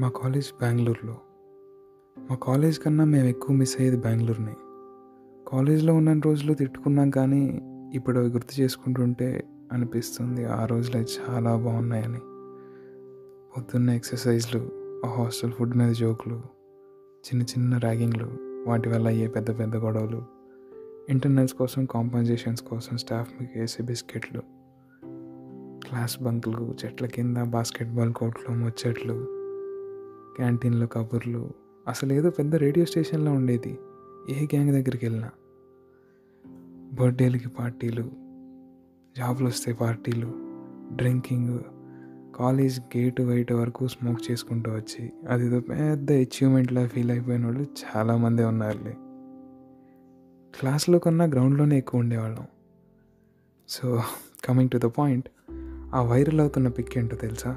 మా కాలేజ్ బెంగళూరులో మా కాలేజ్ కన్నా మేము ఎక్కువ మిస్ అయ్యేది బెంగళూరుని కాలేజ్లో ఉన్న రోజులు తిట్టుకున్నాం కానీ ఇప్పుడు అవి గుర్తు చేసుకుంటుంటే అనిపిస్తుంది ఆ రోజులే చాలా బాగున్నాయని పొద్దున్న ఎక్సర్సైజ్లు ఆ హాస్టల్ ఫుడ్ మీద జోకులు చిన్న చిన్న ర్యాగింగ్లు వాటి వల్ల అయ్యే పెద్ద పెద్ద గొడవలు ఇంటర్నల్స్ కోసం కాంపన్సేషన్స్ కోసం స్టాఫ్ మీకు వేసే బిస్కెట్లు క్లాస్ బంకులు చెట్ల కింద బాస్కెట్బాల్ కోర్ట్లు ముచ్చట్లు క్యాంటీన్లో కబుర్లు అసలు ఏదో పెద్ద రేడియో స్టేషన్లో ఉండేది ఏ గ్యాంగ్ దగ్గరికి వెళ్ళినా బర్త్డేలకి పార్టీలు జాబ్లు వస్తే పార్టీలు డ్రింకింగ్ కాలేజ్ గేట్ బయట వరకు స్మోక్ చేసుకుంటూ వచ్చి అదేదో పెద్ద అచీవ్మెంట్లా ఫీల్ అయిపోయిన వాళ్ళు చాలామందే ఉన్నారులే క్లాస్లో కన్నా గ్రౌండ్లోనే ఎక్కువ ఉండేవాళ్ళం so coming to the point ఆ వైరల్ అవుతున్న పిక్ ఏంటో తెలుసా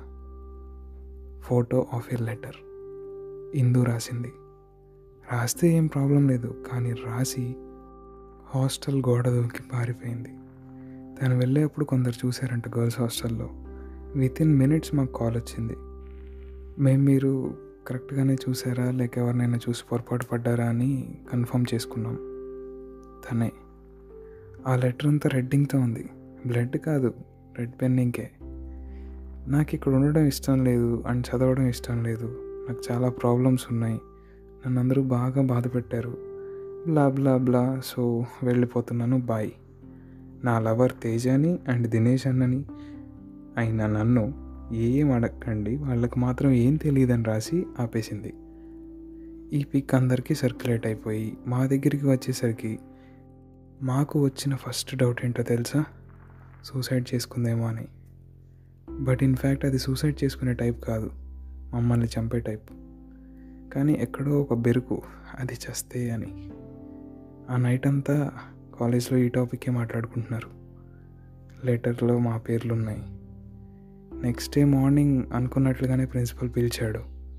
photo of a letter Indu రాసింది రాస్తే ఏం ప్రాబ్లం లేదు కానీ రాసి హాస్టల్ గోడ దూకి పారిపోయింది తను వెళ్ళేప్పుడు కొందరు చూశారంట గర్ల్స్ హాస్టల్లో విత్ ఇన్ మినిట్స్ మాకు కాల్ వచ్చింది మేము మీరు కరెక్ట్గానే చూసారా లేక ఎవరినైనా చూసి పొరపాటు పడ్డారా అని కన్ఫర్మ్ చేసుకున్నాం తనే ఆ లెటర్ అంతా రెడ్డింగ్తో ఉంది బ్లడ్ కాదు రెడ్ పెన్ ఇంకే నాకు ఇక్కడ ఉండడం ఇష్టం లేదు అండ్ చదవడం ఇష్టం లేదు నాకు చాలా ప్రాబ్లమ్స్ ఉన్నాయి నన్ను అందరూ బాగా బాధ పెట్టారు బ్లా బ్లా బ్లా సో వెళ్ళిపోతున్నాను బాయ్ నా లవర్ తేజని అండ్ దినేష్ అన్నని అయినా నన్ను ఏం అడగండి వాళ్ళకి మాత్రం ఏం తెలియదని రాసి ఆపేసింది ఈ పిక్ అందరికీ సర్క్యులేట్ అయిపోయి మా దగ్గరికి వచ్చేసరికి మాకు వచ్చిన ఫస్ట్ డౌట్ ఏంటో తెలుసా సూసైడ్ చేసుకుందేమో అని బట్ ఇన్ఫ్యాక్ట్ అది సూసైడ్ చేసుకునే టైప్ కాదు మమ్మల్ని చంపే టైప్ కానీ ఎక్కడో ఒక బెరుకు అది చస్తే అని ఆ నైట్ అంతా కాలేజ్లో ఈ టాపిక్కే మాట్లాడుకుంటున్నారు లెటర్లో మా పేర్లు ఉన్నాయి నెక్స్ట్ డే మార్నింగ్ అనుకున్నట్లుగానే ప్రిన్సిపల్ పిలిచాడు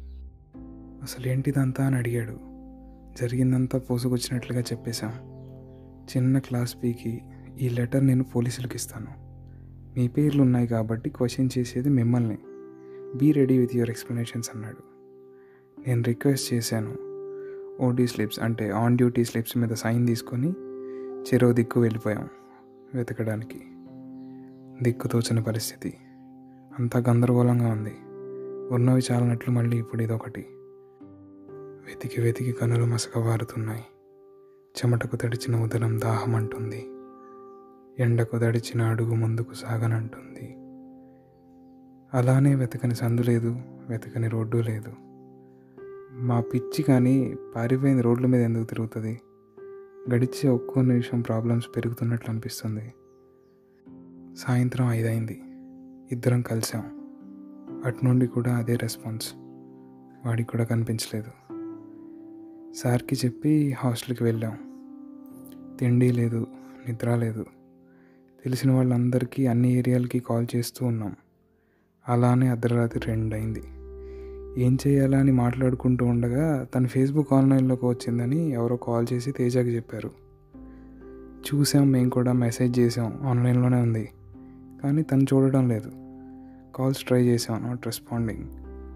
అసలు ఏంటిదంతా అని అడిగాడు జరిగిందంతా పోసుకొచ్చినట్లుగా చెప్పేశాం చిన్న క్లాస్ పీకి ఈ లెటర్ నేను పోలీసులకు ఇస్తాను మీ పేర్లు ఉన్నాయి కాబట్టి క్వశ్చన్ చేసేది మిమ్మల్ని be ready with your explanations అన్నాడు నేను రిక్వెస్ట్ చేశాను ఓటీ స్లిప్స్ అంటే ఆన్ డ్యూటీ స్లిప్స్ మీద సైన్ తీసుకొని చెరో దిక్కు వెళ్ళిపోయాం వెతకడానికి దిక్కు తోచని పరిస్థితి అంతా గందరగోళంగా ఉంది ఉన్నవి చాలనట్లు మళ్ళీ ఇప్పుడు ఇదొకటి వెతికి వెతికి కనులు మసకవారుతున్నాయి చెమటకు తడిచిన ఉదరం దాహం అంటుంది ఎండకు తడిచిన అడుగు ముందుకు సాగనంటుంది అలానే వెతకని సందు లేదు వెతకని రోడ్డు లేదు మా పిచ్చి కానీ పారిపోయింది రోడ్ల మీద ఎందుకు తిరుగుతుంది గడిచే ఒక్కో నిమిషం ప్రాబ్లమ్స్ పెరుగుతున్నట్లు అనిపిస్తుంది సాయంత్రం ఐదైంది ఇద్దరం కలిసాం అటు నుండి కూడా అదే రెస్పాన్స్ వాడికి కూడా కనిపించలేదు సార్కి చెప్పి హాస్టల్కి వెళ్ళాం తిండి లేదు నిద్ర లేదు తెలిసిన వాళ్ళందరికీ అన్ని ఏరియాలకి కాల్ చేస్తూ ఉన్నాం అలానే అర్ధరాత్రి రెండు అయింది ఏం చేయాలా అని మాట్లాడుకుంటూ ఉండగా తన ఫేస్బుక్ ఆన్లైన్లోకి వచ్చిందని ఎవరో కాల్ చేసి తేజాకి చెప్పారు చూసాం మేము కూడా మెసేజ్ చేసాం ఆన్లైన్లోనే ఉంది కానీ తను చూడడం లేదు కాల్స్ ట్రై చేసాం నాట్ రెస్పాండింగ్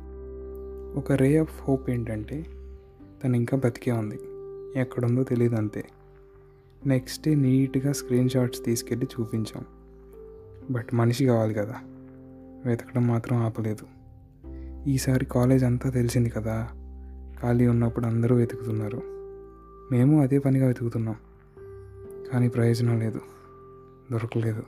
ఒక రే ఆఫ్ హోప్ ఏంటంటే తను ఇంకా బతికే ఉంది ఎక్కడుందో తెలియదు అంతే నెక్స్ట్ డే నీట్గా స్క్రీన్ షాట్స్ తీసుకెళ్ళి చూపించాం బట్ మనిషి కావాలి కదా వెతకడం మాత్రం ఆపలేదు ఈసారి కాలేజ్ అంతా తెలిసింది కదా ఖాళీ ఉన్నప్పుడు అందరూ వెతుకుతున్నారు మేము అదే పనిగా వెతుకుతున్నాం కానీ ప్రయోజనం లేదు దొరకలేదు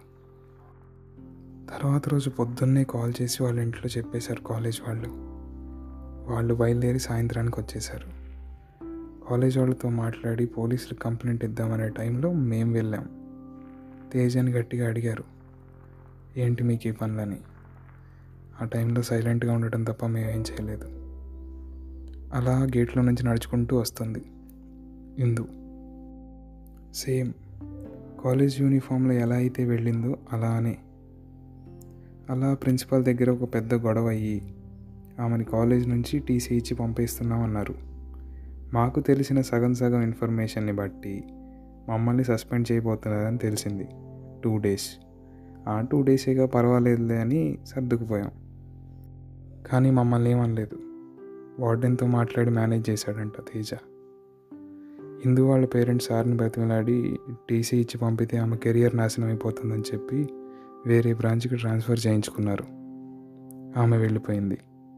తర్వాత రోజు పొద్దున్నే కాల్ చేసి వాళ్ళ ఇంట్లో చెప్పేశారు కాలేజ్ వాళ్ళు వాళ్ళు బయలుదేరి సాయంత్రానికి వచ్చేసారు కాలేజ్ వాళ్ళతో మాట్లాడి పోలీసులు కంప్లైంట్ ఇద్దామనే టైంలో మేము వెళ్ళాం తేజని గట్టిగా అడిగారు ఏంటి మీకు ఈ పనులని ఆ టైంలో సైలెంట్గా ఉండటం తప్ప మేమేం చేయలేదు అలా గేట్లో నుంచి నడుచుకుంటూ వస్తుంది ఇందు సేమ్ కాలేజ్ యూనిఫామ్లో ఎలా అయితే వెళ్ళిందో అలానే అలా ప్రిన్సిపాల్ దగ్గర ఒక పెద్ద గొడవ అయ్యి ఆమెని కాలేజ్ నుంచి టీసీ ఇచ్చి పంపిస్తున్నామన్నారు మాకు తెలిసిన సగం సగం ఇన్ఫర్మేషన్ని బట్టి మమ్మల్ని సస్పెండ్ చేయబోతున్నారని తెలిసింది టూ డేస్ ఆ టూ డేసేగా పర్వాలేదులే అని సర్దుకుపోయాం కానీ మమ్మల్ని ఏమనలేదు వార్డెన్తో మాట్లాడి మేనేజ్ చేశాడంట తేజ ఇందు వాళ్ళ పేరెంట్స్ సార్ని బతిమలాడి టీసీ ఇచ్చి పంపితే ఆమె కెరియర్ నాశనం అయిపోతుందని చెప్పి వేరే బ్రాంచ్కి ట్రాన్స్ఫర్ చేయించుకున్నారు ఆమె వెళ్ళిపోయింది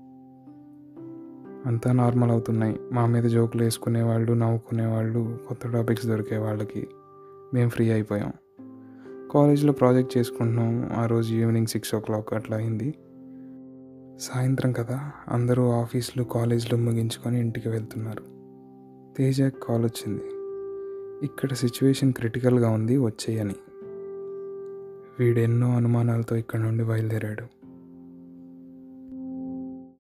అంతా నార్మల్ అవుతున్నాయి మా మీద జోకులు వేసుకునేవాళ్ళు నవ్వుకునేవాళ్ళు కొత్త టాపిక్స్ దొరికే వాళ్ళకి మేము ఫ్రీ అయిపోయాం కాలేజ్లో ప్రాజెక్ట్ చేసుకుంటున్నాం ఆ రోజు ఈవినింగ్ సిక్స్ ఓ క్లాక్ అట్లా అయింది సాయంత్రం కదా అందరూ ఆఫీసులు కాలేజీలు ముగించుకొని ఇంటికి వెళ్తున్నారు తేజకి కాల్ వచ్చింది ఇక్కడ సిచ్యువేషన్ క్రిటికల్గా ఉంది వచ్చేయని వీడెన్నో అనుమానాలతో ఇక్కడ నుండి బయలుదేరాడు